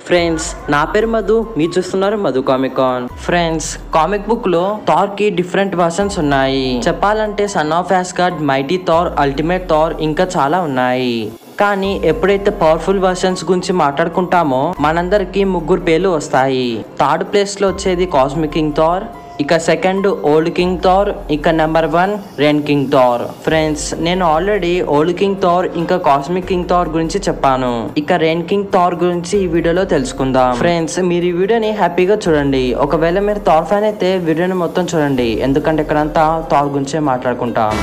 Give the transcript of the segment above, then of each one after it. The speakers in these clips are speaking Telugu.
ఫ్రెండ్స్ నా పేరు మధు మీరు చూస్తున్నారు Madhu comic con friends comic book లో థార్ కి డిఫరెంట్ వర్షన్స్ ఉన్నాయి చెప్పాలంటే son of Asgard mighty Thor ultimate Thor ఇంకా చాలా ఉన్నాయి కానీ ఎప్పుడైతే పవర్ఫుల్ వర్షన్స్ గురించి మాట్లాడుకుంటామో మనందరికి ముగ్గురు పేర్లు వస్తాయి థర్డ్ ప్లేస్ లో వచ్చేది కాస్మిక్ కింగ్ థార్ ఇక సెకండ్ ఓల్డ్ కింగ్ థార్ ఇక number one rune king Thor friends నేను ఆల్రెడీ ఓల్డ్ కింగ్ థార్ ఇంకా కాస్మిక్ కింగ్ థార్ గురించి చెప్పాను ఇక రెన్ కింగ్ థార్ గురించి ఈ వీడియోలో తెలుసుకుందాం ఫ్రెండ్స్ మీరు ఈ వీడియోని హ్యాపీగా చూడండి ఒకవేళ మీరు థార్ ఫ్యాన్ అయితే వీడియోని మొత్తం చూడండి ఎందుకంటే ఇక్కడంతా థార్ గురించే మాట్లాడుకుంటాం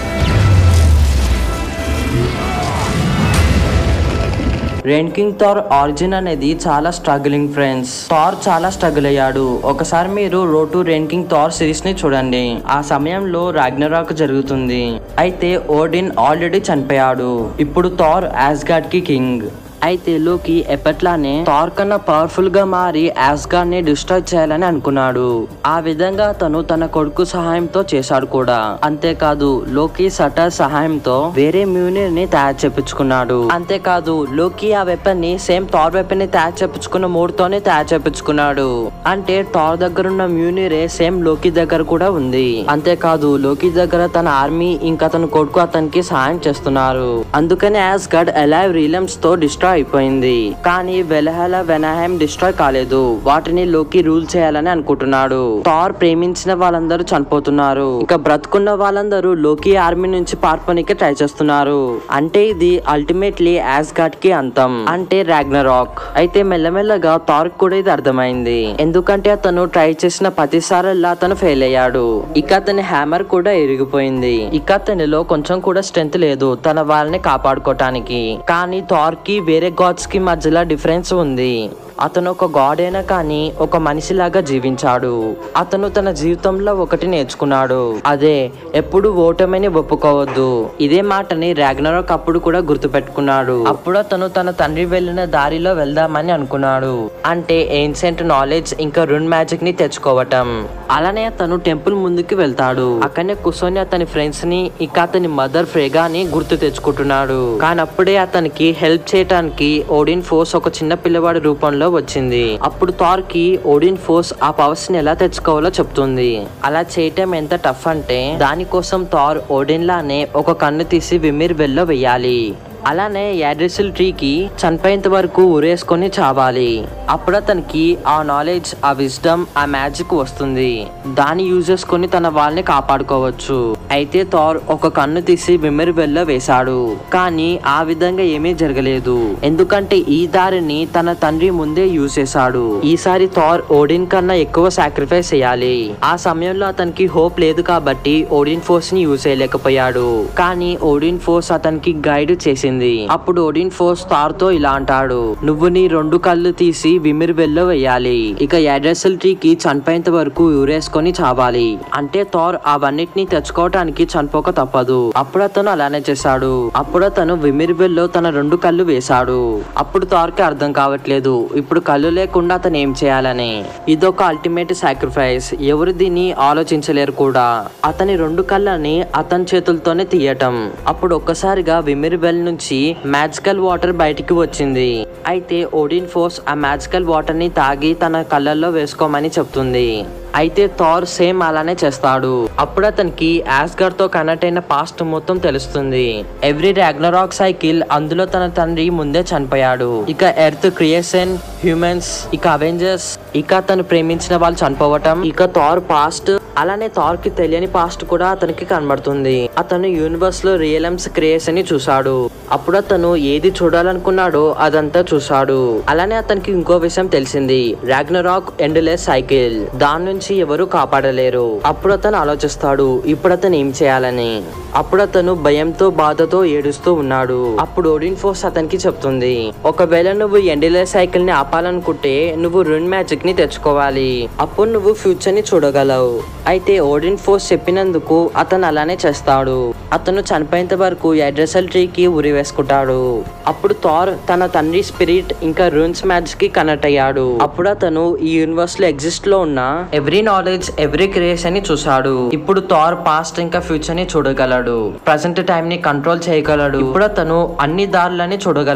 రెన్ కింగ్ థార్ ఆరిజిన్ అనేది చాలా స్ట్రగ్లింగ్ ఫ్రెండ్స్ థార్ చాలా స్ట్రగుల్ అయ్యాడు ఒకసారి మీరు రో to rune king Thor series ని చూడండి ఆ సమయంలో రాగ్నరాక్ జరుగుతుంది అయితే ఓడిన్ ఆల్రెడీ చనిపోయాడు ఇప్పుడు థార్ యాస్గాడ్ కి కింగ్ అయితే లోకి ఎప్పట్లానే థార్ కన్నా పవర్ఫుల్ గా మారి యాస్గాడ్ ని డిస్ట్రాయ్ చేయాలని అనుకున్నాడు ఆ విధంగా తను తన కొడుకు సహాయంతో చేశాడు కూడా అంతేకాదు లోకి సటర్ సహాయంతో వేరే మ్యూనిర్ ని తయారు చేపించుకున్నాడు అంతేకాదు లోకి ఆ వెపన్ ని సేమ్ థార్ వెపన్ ని తయారు చేపించుకున్న మూడుతోనే తయారు చేపించుకున్నాడు అంటే థార్ దగ్గర ఉన్న మ్యూనిరే సేమ్ లోకి దగ్గర కూడా ఉంది అంతేకాదు లోకి దగ్గర తన ఆర్మీ ఇంకా తన కొడుకు అతనికి సహాయం చేస్తున్నారు అందుకని యాస్గడ్ ఎలైవ్ రీలమ్స్ తో డిస్ట్రాయ్ అయిపోయింది కానీ వెలహల వెనహాయం డిస్ట్రాయ్ కాలేదు వాటిని లోకి రూల్ చేయాలని అనుకుంటున్నాడు థార్ ప్రేమించిన వాళ్ళందరూ చనిపోతున్నారు ఇక బ్రతుకున్న వాళ్ళందరూ లోకి ఆర్మీ నుంచి పార్పనికి ట్రై చేస్తున్నారు అంటే ఇది అల్టిమేట్లీ యాస్గాడ్ కి అంతం అంటే రాగ్నరాక్ అయితే మెల్లమెల్లగా థార్ కూడా ఇది అర్థమైంది ఎందుకంటే అతను ట్రై చేసిన ప్రతిసారల్లా అతను ఫెయిల్ అయ్యాడు ఇక అతని హ్యామర్ కూడా ఇరిగిపోయింది ఇక అతనిలో కొంచెం కూడా స్ట్రెంత్ లేదు తన వాళ్ళని కాపాడుకోవటానికి కానీ థార్ కి వేరే గాడ్స్ కి మధ్యలో డిఫరెన్స్ ఉంది అతను ఒక గాడ్ అయినా కానీ ఒక మనిషిలాగా జీవించాడు అతను తన జీవితంలో ఒకటి నేర్చుకున్నాడు అదే ఎప్పుడు ఓటమిని ఒప్పుకోవద్దు ఇదే మాటని రాగ్నరాక్ అప్పుడు కూడా గుర్తుపెట్టుకున్నాడు అప్పుడు అతను తన తండ్రి వెళ్ళిన దారిలో వెళ్దామని అనుకున్నాడు అంటే ఏన్సెంట్ నాలెడ్జ్ ఇంకా రున్ మ్యాజిక్ ని తెచ్చుకోవటం అలానే అతను టెంపుల్ ముందుకు వెళ్తాడు అక్కడనే కూర్చొని అతని ఫ్రెండ్స్ ని ఇక అతని మదర్ ఫ్రేగాని గుర్తు తెచ్చుకుంటున్నాడు కానీ అప్పుడే అతనికి హెల్ప్ చేయటానికి ఓడిన్ ఫోర్స్ ఒక చిన్న పిల్లవాడి రూపంలో వచ్చింది అప్పుడు థార్ కి ఓడిన్ ఫోర్స్ ఆ పవర్స్ ని ఎలా తెచ్చుకోవాలో చెప్తుంది అలా చేయటం ఎంత టఫ్ అంటే దానికోసం థార్ ఓడిన్ లానే ఒక కన్ను తీసి విమిర్ వెల్లో వెయ్యాలి అలానే యాడ్రిసిల్ ట్రీకి చనిపోయేంత వరకు ఉరేసుకొని చావాలి అప్పుడు అతనికి ఆ నాలెడ్జ్ ఆ విజ్డమ్ ఆ మ్యాజిక్ వస్తుంది దాన్ని యూజ్ చేసుకొని తన వాళ్ళని కాపాడుకోవచ్చు అయితే థార్ ఒక కన్ను తీసి విమెర్ వెళ్ళ వేశాడు కానీ ఆ విధంగా ఏమీ జరగలేదు ఎందుకంటే ఈ దారిని తన తండ్రి ముందే యూజ్ చేశాడు ఈసారి థార్ ఓడిన్ కన్నా ఎక్కువ సాక్రిఫైస్ చేయాలి ఆ సమయంలో అతనికి హోప్ లేదు కాబట్టి ఓడిన్ ఫోర్స్ ని యూజ్ చేయలేకపోయాడు కానీ ఓడిన్ ఫోర్స్ అతనికి గైడ్ చేసింది అప్పుడు ఓడిన్ ఫోర్స్ థార్ తో ఇలా అంటాడు నువ్వు నీ రెండు కళ్ళు తీసి విమిర్ వెళ్ళ వేయాలి ఇక యాడ్రసల్ ట్రీకి చనిపోయేంత వరకు ఊరేసుకొని చావాలి అంటే థార్ అవన్నిటిని తెచ్చుకోవటానికి చనిపోక తప్పదు అప్పుడు అతను అలానే చేశాడు అప్పుడు అతను విమిర్ వెల్లో తన రెండు కళ్ళు వేశాడు అప్పుడు థార్ కి అర్థం కావట్లేదు ఇప్పుడు కళ్ళు లేకుండా అతను ఏం చేయాలని ఇదొక అల్టిమేట్ సాక్రిఫైస్ ఎవరు దీన్ని ఆలోచించలేరు కూడా అతని రెండు కళ్ళని అతని చేతులతోనే తీయటం అప్పుడు ఒక్కసారిగా విమిర్ వెల్ నుంచి మ్యాజికల్ వాటర్ బయటికి వచ్చింది అయితే ఓడిన్ ఫోర్స్ ఆ మ్యాజికల్ వాటర్ ని తాగి తన కళ్ళల్లో వేసుకోమని చెప్తుంది అయితే థార్ సేమ్ అలానే చేస్తాడు అప్పుడు అతనికి యాస్గర్ తో కనెక్ట్ అయిన పాస్ట్ మొత్తం తెలుస్తుంది ఎవ్రీ రాగ్నరాక్ సైకిల్ అందులో తన తండ్రి ముందే చనిపోయాడు ఇక ఎర్త్ క్రియేషన్ హ్యూమన్స్ ఇక అవెంజర్స్ ఇక అతను ప్రేమించిన వాళ్ళు చనిపోవటం ఇక థార్ పాస్ట్ అలానే థార్ కి తెలియని పాస్ట్ కూడా అతనికి కనబడుతుంది అతను యూనివర్స్ లో రియలమ్స్ క్రియేషన్ ని చూశాడు అప్పుడు అతను ఏది చూడాలనుకున్నాడో అదంతా చూశాడు అలానే అతనికి ఇంకో విషయం తెలిసింది రాగ్నరాక్ ఎండ్లెస్ సైకిల్ దాని నుంచి ఎవరు కాపాడలేరు అప్పుడు అతను ఆలోచిస్తాడు ఇప్పుడు అతను ఏం చేయాలని అప్పుడు అతను భయంతో బాధతో ఏడుస్తూ ఉన్నాడు అప్పుడు ఓడిన్ ఫోర్స్ అతనికి చెప్తుంది ఒకవేళ నువ్వు ఎండిలెస్ సైకిల్ ని ఆపాలనుకుంటే నువ్వు రున్ మ్యాజిక్ ని తెచ్చుకోవాలి అప్పుడు నువ్వు ఫ్యూచర్ ని చూడగలవు అయితే ఓడిన్ ఫోర్స్ చెప్పినందుకు అతను అలానే చేస్తాడు అతను చనిపోయేంత వరకు ఎడ్రసల్ ట్రీకి ఉరి వేసుకుంటాడు అప్పుడు థార్ తన తండ్రి స్పిరిట్ ఇంకా రూన్స్ మ్యాచ్ కి కనెక్ట్ అయ్యాడు అప్పుడు అతను ఈ యూనివర్స్ లో ఎగ్జిస్ట్ లో ఉన్న ఎవ్రీ నాలెడ్జ్ ఎవ్రీ క్రియేషన్ ని చూశాడు ఇప్పుడు థార్ పాస్ట్ ఇంకా ఫ్యూచర్ ని చూడగలడు ప్రజెంట్ టైం ని కంట్రోల్ చేయగలడు ఇప్పుడు అతను అన్ని దారులని చూడగలడు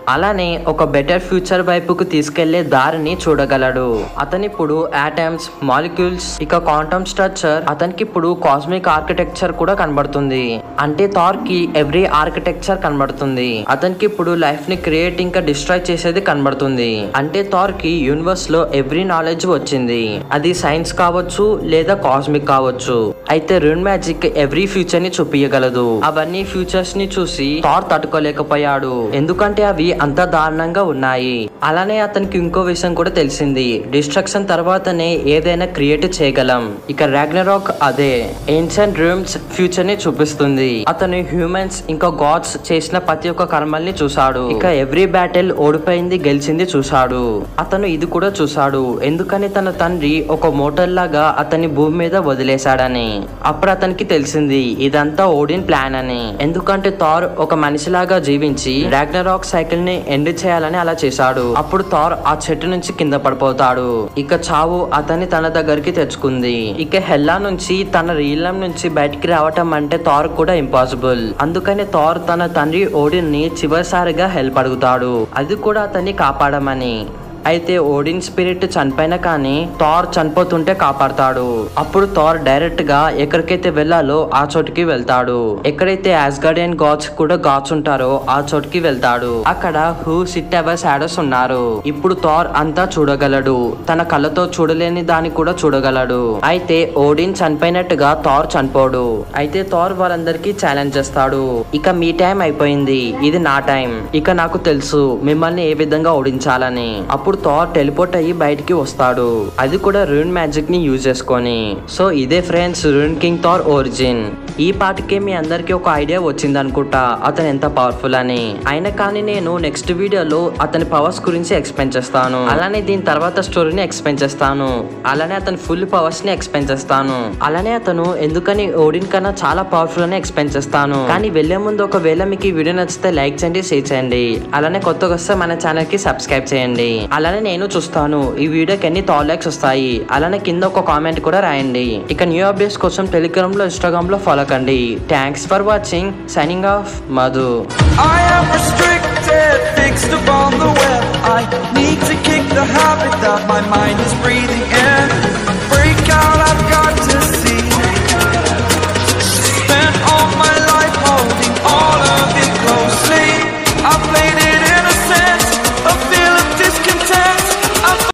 అలానే ఒక బెటర్ ఫ్యూచర్ వైపుకు తీసుకెళ్లే దారిని చూడగలడు అతని ఇప్పుడు ఆటమ్స్ మాలిక్యూల్స్ ఇక క్వాంటమ్ స్ట్రక్చర్ అతనికి ఇప్పుడు కాస్మిక్ ఆర్కిటెక్చర్ కూడా కనబడుతుంది అంటే థార్ కి ఎవ్రీ ఆర్కిటెక్చర్ కనబడుతుంది అతనికి ఇప్పుడు లైఫ్ ని క్రియేట్ ఇంకా డిస్ట్రాయ్ చేసేది కనబడుతుంది అంటే థార్ కి యూనివర్స్ లో ఎవ్రీ నాలెడ్జ్ వచ్చింది అది సైన్స్ కావచ్చు లేదా కాస్మిక్ కావచ్చు అయితే రూన్ మ్యాజిక్ ఎవ్రీ ఫ్యూచర్ ని చూపించగలదు అవన్నీ ఫ్యూచర్స్ ని చూసి థార్ తట్టుకోలేకపోయాడు ఎందుకంటే అవి అంత దారుణంగా ఉన్నాయి అలానే అతనికి ఇంకో విషయం కూడా తెలిసింది డిస్ట్రక్షన్ తర్వాతనే ఏదైనా క్రియేట్ చేయగలం ఇక రాగ్నరాక్ అదే ఏన్షియంట్ రూమ్స్ ఫ్యూచర్ ని చూపిస్తుంది అతను హ్యూమన్స్ ఇంకా గాడ్స్ చేసిన ప్రతి ఒక్క కర్మల్ని చూశాడు ఇక ఎవ్రీ బ్యాటిల్ ఓడిపోయింది గెలిచింది చూశాడు అతను ఇది కూడా చూశాడు ఎందుకని తన తండ్రి ఒక మోటార్ లాగా అతని భూమి మీద వదిలేశాడని అప్పుడు అతనికి తెలిసింది ఇదంతా ఓడిన్ ప్లాన్ అని ఎందుకంటే థార్ ఒక మనిషిలాగా జీవించి రాగ్నరాక్ సైకిల్ ని ఎండ్ చేయాలని అలా చేశాడు అప్పుడు థార్ ఆ చెట్టు నుంచి కింద పడిపోతాడు ఇక చావు అతన్ని తన దగ్గరికి తెచ్చుకుంది ఇక హెల్లా నుంచి తన రీలం నుంచి బయటికి రావటం అంటే థార్ కూడా ఇంపాసిబుల్ అందుకని థార్ తన తండ్రి ఓడిన్ ని చివరిసారిగా హెల్ప్ అడుగుతాడు అది కూడా అతన్ని కాపాడమని అయితే ఓడిన్ స్పిరిట్ చనిపోయినా కానీ థార్ చనిపోతుంటే కాపాడతాడు అప్పుడు థార్ డైరెక్ట్ గా ఎక్కడికైతే వెళ్ళాలో ఆ చోటుకి వెళ్తాడు ఎక్కడైతే యాస్గార్డియన్ గాడ్స్ కూడా గాడ్స్ ఉంటారో ఆ చోటుకి వెళ్తాడు అక్కడ హూ సిట్ ఎవర్ షాడోస్ ఉన్నారు ఇప్పుడు థార్ అంతా చూడగలడు తన కళ్ళతో చూడలేని దాన్ని కూడా చూడగలడు అయితే ఓడిన్ చనిపోయినట్టుగా థార్ చనిపోడు అయితే థార్ వాళ్ళందరికీ ఛాలెంజ్ చేస్తాడు ఇక మీ టైం అయిపోయింది ఇది నా టైం ఇక నాకు తెలుసు మిమ్మల్ని ఏ విధంగా ఓడించాలని అప్పుడు థార్ టెలిపోర్ట్ అయ్యి బయటికి వస్తాడు అది కూడా రూన్ మ్యాజిక్ ని యూజ్ చేసుకొని సో ఇదే friends rune king Thor origin ఈ పాటికే మీ అందరికీ ఒక ఐడియా వచ్చింది అనుకుంటా అతను ఎంత పవర్ఫుల్ అని అయినా కానీ నేను నెక్స్ట్ వీడియోలో అతని పవర్స్ గురించి ఎక్స్ప్లెయిన్ చేస్తాను అలానే దీని తర్వాత స్టోరీని ఎక్స్ప్లెయిన్ చేస్తాను అలానే అతని ఫుల్ పవర్స్ ని ఎక్స్ప్లెయిన్ చేస్తాను అలానే అతను ఎందుకని ఓడిన్ కన్నా చాలా పవర్ఫుల్ అని ఎక్స్ప్లెయిన్ చేస్తాను కానీ వెళ్లే ముందు ఒకవేళ మీకు ఈ వీడియో నచ్చితే లైక్ చేయండి షేర్ చేయండి అలానే కొత్తగా వస్తే మన ఛానల్ కి సబ్స్క్రైబ్ చేయండి అలానే నేను చూస్తాను ఈ వీడియోకి ఎన్ని థాల్ లైక్స్ వస్తాయి అలానే కింద ఒక కామెంట్ కూడా రాయండి ఇక న్యూ అప్డేట్స్ కోసం టెలిగ్రామ్ లో ఇన్స్టాగ్రామ్ లో ఫాలో కండి thanks for watching signing off Madhu I am restricted, fixed upon the web. I need to kick the habit that my mind is breathing in.